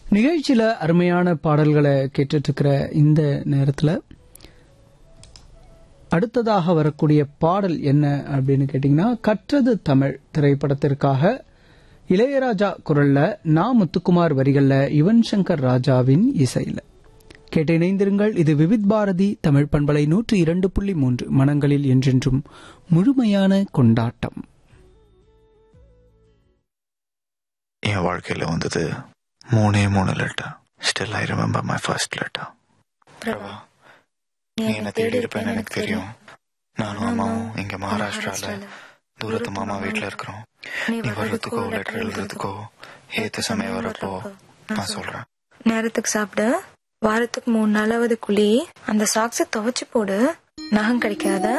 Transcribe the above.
நிகழ்ச்சியில அருமையான பாடல்களை கேட்டுட்டு இருக்கிற இந்த நேரத்துல அடுத்ததாக வரக்கூடிய பாடல் என்ன அப்படின்னு கேட்டீங்கன்னா கற்றது தமிழ் திரைப்படத்திற்காக இளையராஜா குரல்ல நா முத்துக்குமார் வரிகள்ல யுவன் சங்கர் ராஜாவின் இசையில கேட்டு இணைந்திருங்கள் இது விவித் பாரதி தமிழ் பண்பலை நூற்றி இரண்டு புள்ளி மூன்று மனங்களில் என்றென்றும் முழுமையான கொண்டாட்டம் என் வாழ்க்கையில வந்தது மூணே மூணு letter still I remember my first letter Prabha நீ என்ன தேடி இருப்பேன்னு எனக்கு தெரியும் நானும் அம்மாவும் இங்க மகாராஷ்டிரால தூரத்து மாமா வீட்ல இருக்கிறோம் நீ வர்றதுக்கோ லெட்டர் எழுதுறதுக்கோ ஏத்த சமயம் வரப்போ நான் சொல்றேன் நேரத்துக்கு சாப்பிடு வாரத்துக்கு மூணு நாளாவது குழி அந்த சாக்ஸ துவைச்சு போடு நகம் கிடைக்காத